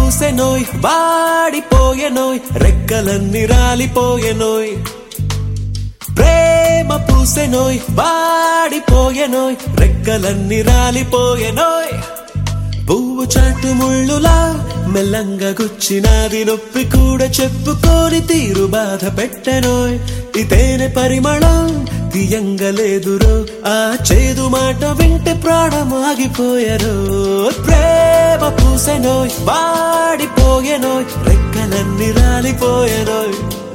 పూసెనోయ్ వాడిపోయెనోయ్ రెక్కలన్నీ రాలిపోయెనోయ్ ప్రేమ పూసెనోయ్ వాడిపోయెనోయ్ రెక్కలన్నీ రాలిపోయెనోయ్ పువ్వు చాటు ముళ్ళులా మెల్లంగా గుచ్చినాది నొప్పి కూడా చెప్పుకోని తీరు బాధ పెట్టెనోయ్ ఈ తేనె పరిమళం తీయంగా లేదురో ఆ చేదు మాట వింటే ప్రాణం ఆగిపోయారో ప్రేమ పూసెనోయ్ వాడిపోయెనోయ్ రెక్కలన్నీ రాలిపోయెనోయ్